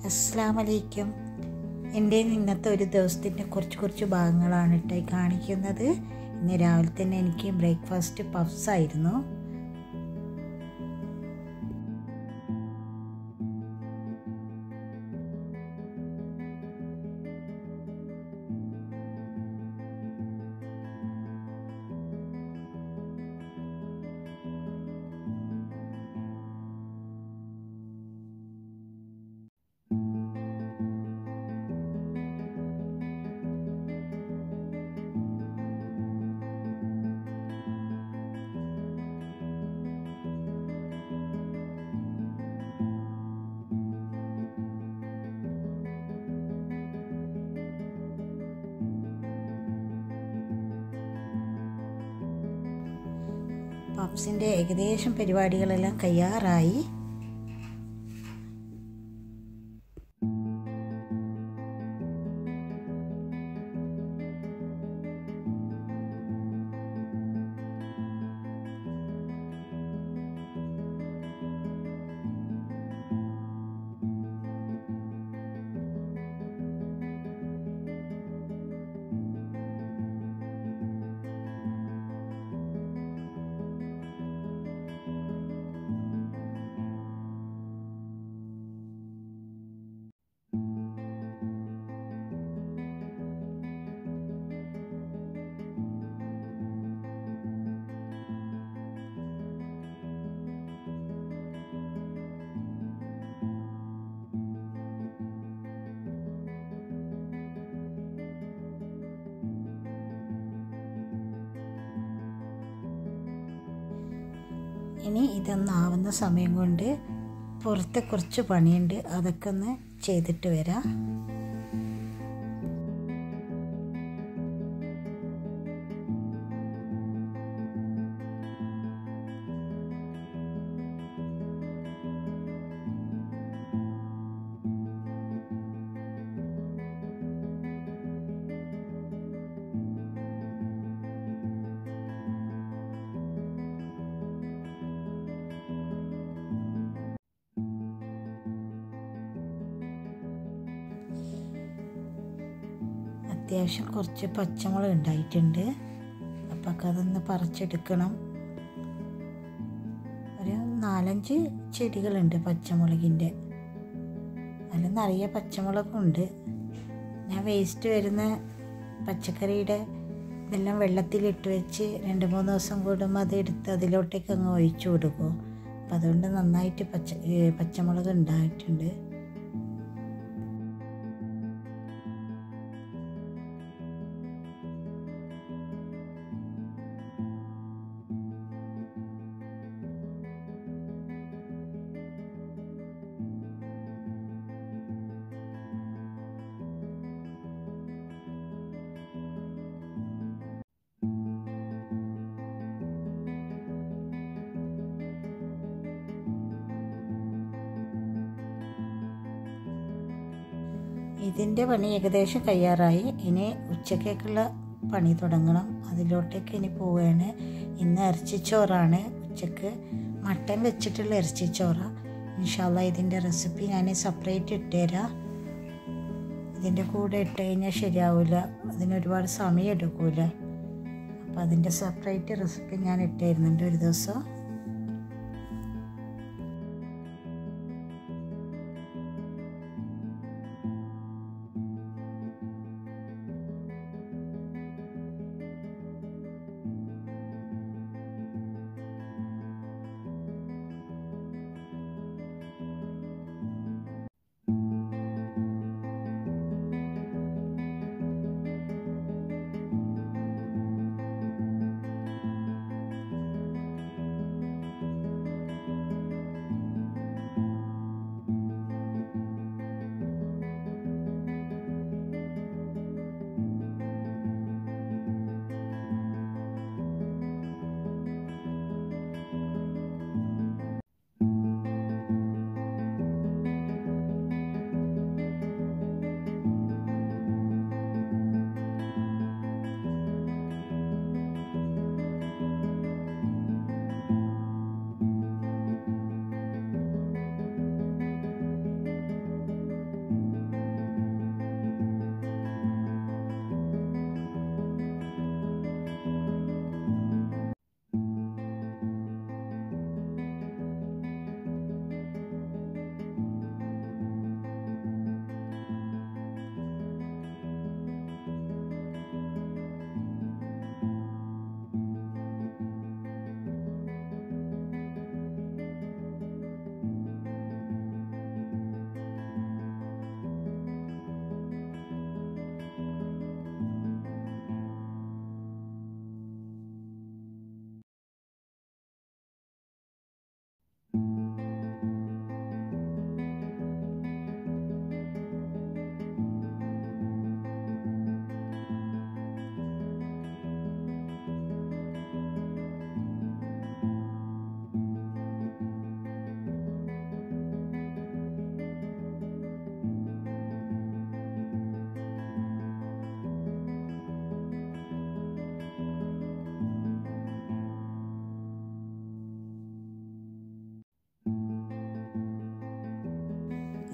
അസ്സാം വലൈക്കും എൻ്റെ ഇന്നത്തെ ഒരു ദിവസത്തിൻ്റെ കുറച്ച് കുറച്ച് ഭാഗങ്ങളാണ് കേട്ടോ ഈ കാണിക്കുന്നത് ഇന്ന് രാവിലെ തന്നെ എനിക്ക് ബ്രേക്ക്ഫാസ്റ്റ് പഫ്സ് ആയിരുന്നു പഫ്സിൻ്റെ ഏകദേശം പരിപാടികളെല്ലാം കയ്യാറായി ഇനി ഇതൊന്നാവുന്ന സമയം കൊണ്ട് പുറത്തെ കുറച്ച് പണിയുണ്ട് അതൊക്കെ ഒന്ന് ചെയ്തിട്ട് വരാം അത്യാവശ്യം കുറച്ച് പച്ചമുളക് ഉണ്ടായിട്ടുണ്ട് അപ്പം അതൊന്ന് പറിച്ചെടുക്കണം ഒരു നാലഞ്ച് ചെടികളുണ്ട് പച്ചമുളകിൻ്റെ അതിൽ നിറയെ പച്ചമുളകുണ്ട് ഞാൻ വേസ്റ്റ് വരുന്ന പച്ചക്കറിയുടെ ഇതെല്ലാം വെള്ളത്തിലിട്ട് വെച്ച് രണ്ട് മൂന്ന് ദിവസം കൂടുമ്പോൾ അത് എടുത്ത് അതിലോട്ടേക്ക് അങ്ങ് ഒഴിച്ചു കൊടുക്കും അപ്പം അതുകൊണ്ട് നന്നായിട്ട് പച്ച പച്ചമുളക് ഉണ്ടായിട്ടുണ്ട് ഇതിൻ്റെ പണി ഏകദേശം കഴിയാറായി ഇനി ഉച്ചക്കേക്കുള്ള പണി തുടങ്ങണം അതിലോട്ടേക്ക് ഇനി പോവുകയാണ് ഇന്ന് ഇറച്ചിച്ചോറാണ് ഉച്ചക്ക് മട്ടൻ വെച്ചിട്ടുള്ള ഇറച്ചിച്ചോറ ഇൻഷാല്ല ഇതിൻ്റെ റെസിപ്പി ഞാൻ സെപ്പറേറ്റ് ഇട്ടുതരാം ഇതിൻ്റെ കൂടെ ഇട്ട് കഴിഞ്ഞാൽ ശരിയാവില്ല അതിനൊരുപാട് സമയം എടുക്കില്ല അപ്പോൾ അതിൻ്റെ സെപ്പറേറ്റ് റെസിപ്പി ഞാൻ ഇട്ടുതരുന്നുണ്ട് ഒരു ദിവസം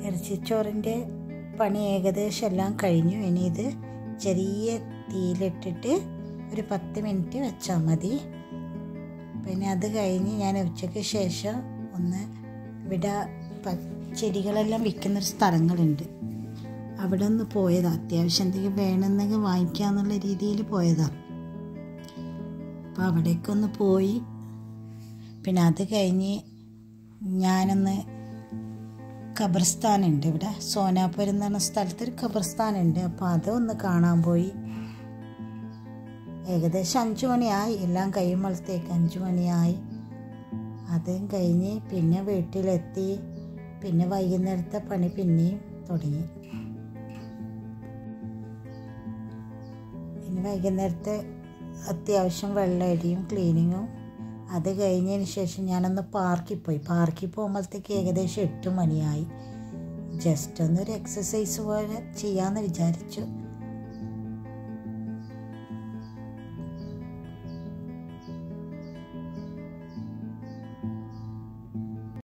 ഇറച്ചിച്ചോറിൻ്റെ പണി ഏകദേശം എല്ലാം കഴിഞ്ഞു ഇനി ഇത് ചെറിയ തീയിലിട്ടിട്ട് ഒരു പത്ത് മിനിറ്റ് വെച്ചാൽ മതി പിന്നെ അത് കഴിഞ്ഞ് ഞാൻ ഉച്ചയ്ക്ക് ശേഷം ഒന്ന് ഇവിടെ പ- ചെടികളെല്ലാം വിൽക്കുന്നൊരു സ്ഥലങ്ങളുണ്ട് അവിടെ ഒന്ന് പോയതാ അത്യാവശ്യം എന്തെങ്കിലും വേണമെന്നെങ്കിൽ വാങ്ങിക്കാന്നുള്ള രീതിയിൽ പോയതാ അപ്പോൾ അവിടേക്കൊന്ന് പോയി പിന്നെ അത് കഴിഞ്ഞ് ഞാനൊന്ന് ഖബർസ്ഥാനുണ്ട് ഇവിടെ സോനാപുരം എന്ന് പറഞ്ഞ സ്ഥലത്ത് ഒരു ഖബർസ്ഥാനുണ്ട് അപ്പോൾ അതൊന്ന് കാണാൻ പോയി ഏകദേശം അഞ്ചു മണിയായി എല്ലാം കഴിയുമ്പോഴത്തേക്ക് അഞ്ചു മണിയായി അതും കഴിഞ്ഞ് പിന്നെ വീട്ടിലെത്തി പിന്നെ വൈകുന്നേരത്തെ പണി പിന്നെയും തുടങ്ങി ഇനി വൈകുന്നേരത്തെ അത്യാവശ്യം വെള്ളമടിയും ക്ലീനിങ്ങും അത് കഴിഞ്ഞതിന് ശേഷം ഞാനൊന്ന് പാർക്കിൽ പോയി പാർക്കിൽ പോകുമ്പോഴത്തേക്ക് ഏകദേശം എട്ട് മണിയായി ജസ്റ്റ് ഒന്നൊരു എക്സസൈസ് പോലെ ചെയ്യാമെന്ന് വിചാരിച്ചു